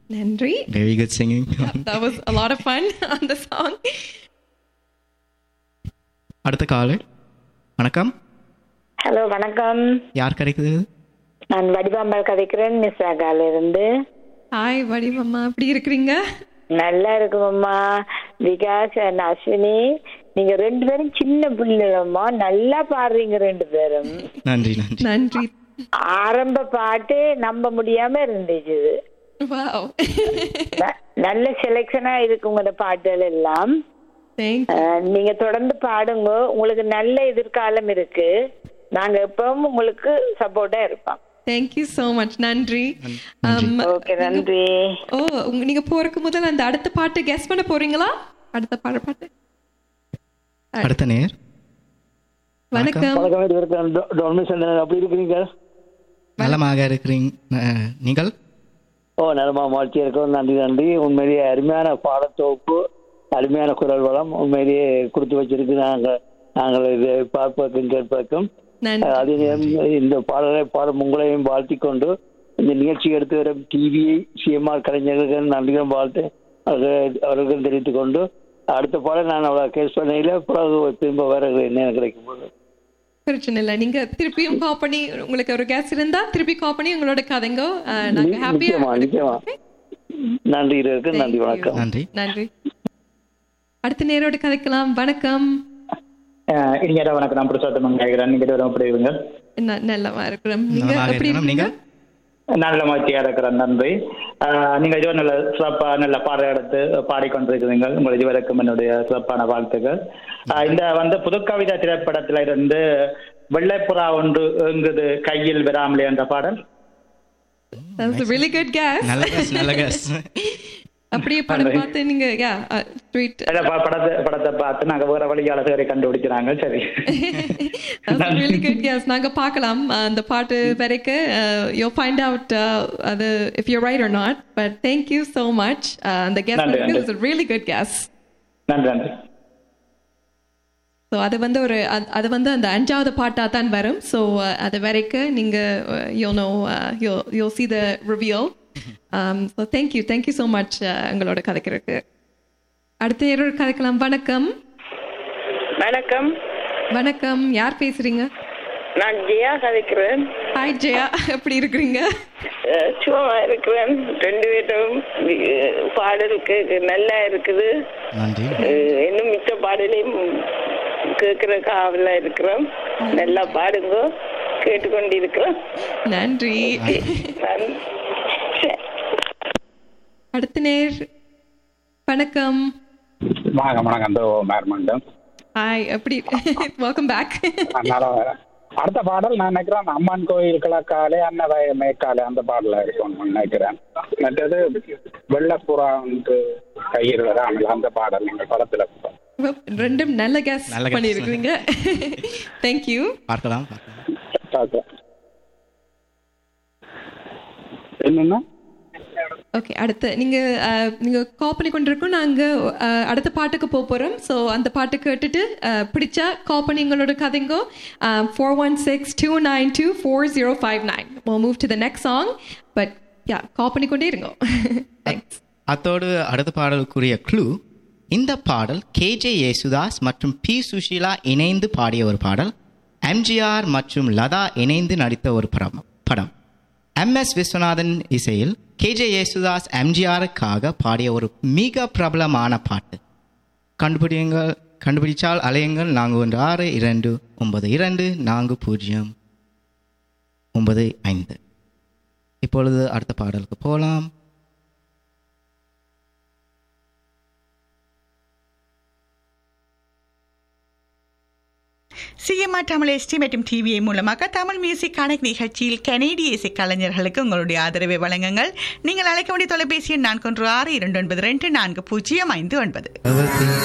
நன்றி Very good singing. that was a lot of fun on the song அடுத்த காலு வணக்கம் ஹலோ வணக்கம் யார் கிடைக்குது நான் வடிவாம்பல் கதைக்கிறேன் மிஸ் ஆகால இருந்து ஹாய் வடிவம்மா எப்படி இருக்கிறீங்க நல்லா இருக்குமம்மா விகாஸ் அண்ட் அஸ்வினி நீங்க ரெண்டு பேரும் சின்ன பிள்ளைகளம்மா நல்லா பாடுறீங்க ரெண்டு பேரும் நன்றி நன்றி நன்றி ஆரம்ப பாட்டு நம்ப முடியாம இருந்துச்சு இது. வாவ் ந- நல்ல செலெக்ஷனா இருக்கு உங்களோட பாட்டுகள் எல்லாம் தேங்க் அஹ், நீங்க தொடர்ந்து பாடுங்க உங்களுக்கு நல்ல எதிர்காலம் இருக்கு நாங்க எப்பவும் உங்களுக்கு சப்போர்ட்டா இருப்போம் தேங்க் யூ so மச் நன்றி நன்றி. Um, ஓகே நன்றி ஓ உங்க நீங்க போறதுக்கு முதல்ல அந்த அடுத்த பாட்டு கெஸ் பண்ண போறீங்களா அடுத்த பாட பாட்டு அடுத்த நேர் வணக்கம் வணக்கம் இருக்கேன் டொமிஷன் அப்படி இருக்கிறீங்க நலமாக இருக்கிறீங்க அஹ், நீங்கள் ஓ நலமா மாற்றி இருக்கோம் நன்றி நன்றி உண்மையிலேயே அருமையான பாடத்தொகுப்பு அருமையான குரல் வளம் உண்மையிலேயே கொடுத்து வச்சிருக்கு நாங்கள் நாங்கள் இதை பார்ப்பதற்கும் கேட்பதற்கும் நன்றி அதே நேரம் இந்த பாடலை பாடும் உங்களையும் வாழ்த்தி கொண்டு இந்த நிகழ்ச்சி எடுத்து வரும் டிவி சிஎம்ஆர் கலைஞர்களுக்கு நன்றிகளும் வாழ்த்து அவர்கள் அவர்களுக்கும் தெரிவித்துக் கொண்டு அடுத்த பாடம் நான் அவ்வளோ கேஸ் பண்ணையில் பிறகு திரும்ப வர நேரம் கிடைக்கும் போது பிரச்சனை இல்லை நீங்க திருப்பியும் கால் பண்ணி உங்களுக்கு ஒரு கேஸ் இருந்தா திருப்பி கால் பண்ணி உங்களோட கதைங்க அஹ், நாங்க ஹாப்பியா நிச்சயமா நிச்சயமா நன்றி இருக்கு நன்றி வணக்கம் நன்றி நன்றி அடுத்த நேரோட கதைக்கலாம் வணக்கம் இனியரா வணக்கம் நான் புருஷோத்தமன் கேட்கிறேன் நீங்க வரும் எப்படி இருங்க ந- நல்லவா இருக்கிறோம் நீங்க நலமாக எப்படி இருக்கிறோம் இருக்கீங்க நீங்கள் நல்ல மகிழ்ச்சியா இருக்கிறேன் நன்றி ஆஹ் நீங்க இதுவரை நல்ல சிறப்பா நல்ல பாடம் எடுத்து பாடிக்கொண்டிருக்கிறீங்க உங்கள் இதுவரைக்கும் என்னுடைய சிறப்பான வாழ்த்துக்கள் ஆஹ் இந்த வந்து புதுக்கவிதை திரைப்படத்துல இருந்து வெள்ளைப்புறா ஒன்று ஏங்குது கையில் வராமலே என்ற பாடல் That was a really good guess. நல்ல guess, நல்ல guess. அப்படியே படம் பார்த்து நீங்க யா ஸ்ட்ரீட் இல்ல, ப- படத்தை படத்தை பார்த்து நாங்க வேற வழியால சரி கண்டுபிடிக்கிறாங்க சரி really good guess நாங்க பார்க்கலாம் அஹ், அந்த பாட்டு வரைக்கும் யூ ஃபைண்ட் அவுட் அது if you right are not but thank you so much அந்த கெஸ் நன்றி, பண்ணது நன்றி. வாஸ் ரியலி குட் கெஸ் நன்றி நன்றி ஸோ அது வந்து ஒரு அது- அது வந்து அந்த அஞ்சாவது பாட்டாக தான் வரும் ஸோ அது வரைக்கும் நீங்கள் you know you you see the ரிவியல் so thank you thank you so much எங்களோட கதைக்கிறதுக்கு அடுத்த யாரோட கதைக்கலாம் வணக்கம் வணக்கம் வணக்கம் யார் பேசுறீங்க நான் ஜெயா கதைக்கிறேன் ஹாய் ஜெயா எப்படி இருக்கிறீங்க அஹ் சும்மா இருக்கிறேன் ரெண்டு பேரும் அஹ் பாடலுக்கு நல்லா இருக்குது நன்றி அஹ் இன்னும் மிச்ச பாடலையும் கேட்கிற காவலா இருக்கிறோம் நல்லா பாடுங்க கேட்டுக்கொண்டிருக்கிறோம் நன்றி நான் சரி. அடுத்த நேர் வணக்கம் வணக்கம் வணக்கம் இந்த மேர்மண்டம் ஹாய் எப்படி வெல்கம் பேக் அதனால அடுத்த பாடல் நான் நினைக்கிறேன் அம்மன் கோயில் கிழக்காலே அன்னவய மேற்காலே அந்த பாடல இருக்கும்னு நினைக்கிறேன் மற்றது வெள்ளப்புறா வந்து கையில் வராமல் அந்த பாடல் நீங்கள் படத்துல ரெண்டும் நல்ல கேஸ் நல்ல guess. பண்ணியிருக்கிறீங்க தேங்க்யூ பார்க்கலாம் பார்க்கலாம் ஓகே என்னன்னா ஓகே அடுத்து நீங்க அஹ், நீங்க கால் பண்ணி கொண்டிருக்கோம் நாங்க அஹ், அடுத்த பாட்டுக்கு போக போறோம் ஸோ அந்த பாட்டு கேட்டுட்டு அஹ், பிடிச்சா கால் பண்ணி எங்களோட கதைங்கோ four one six two nine two four zero five nine move to the next song but yeah call பண்ணி கொண்டே இருங்கோ தேங்க்ஸ் அத்தோடு அடுத்த பாடலுக்குரிய க்ளூ இந்த பாடல் கேஜே யேசுதாஸ் மற்றும் பி சுஷீலா இணைந்து பாடிய ஒரு பாடல் எம்ஜிஆர் மற்றும் லதா இணைந்து நடித்த ஒரு படம் படம் எம் எஸ் விஸ்வநாதன் இசையில் கேஜே யேசுதாஸ் எம்ஜிஆருக்காக பாடிய ஒரு மிக பிரபலமான பாட்டு கண்டுபிடியுங்கள் கண்டுபிடிச்சால் அலையுங்கள் நான்கு ஒன்று ஆறு இரண்டு ஒன்பது இரண்டு நான்கு பூஜ்ஜியம் ஒன்பது ஐந்து இப்பொழுது அடுத்த பாடலுக்கு போகலாம் சிஎம்ஆர் தமிழ் எஸ்டி மற்றும் டிவிஐ மூலமாக தமிழ் மியூசிக் கணக்கு நிகழ்ச்சியில் கனேடிய இசை கலைஞர்களுக்கு உங்களுடைய ஆதரவை வழங்குங்கள் நீங்கள் அழைக்க வேண்டிய தொலைபேசி எண் நான்கு ஒன்று ஆறு இரண்டு ஒன்பது ரெண்டு நான்கு பூஜ்ஜியம் ஐந்து ஒன்பது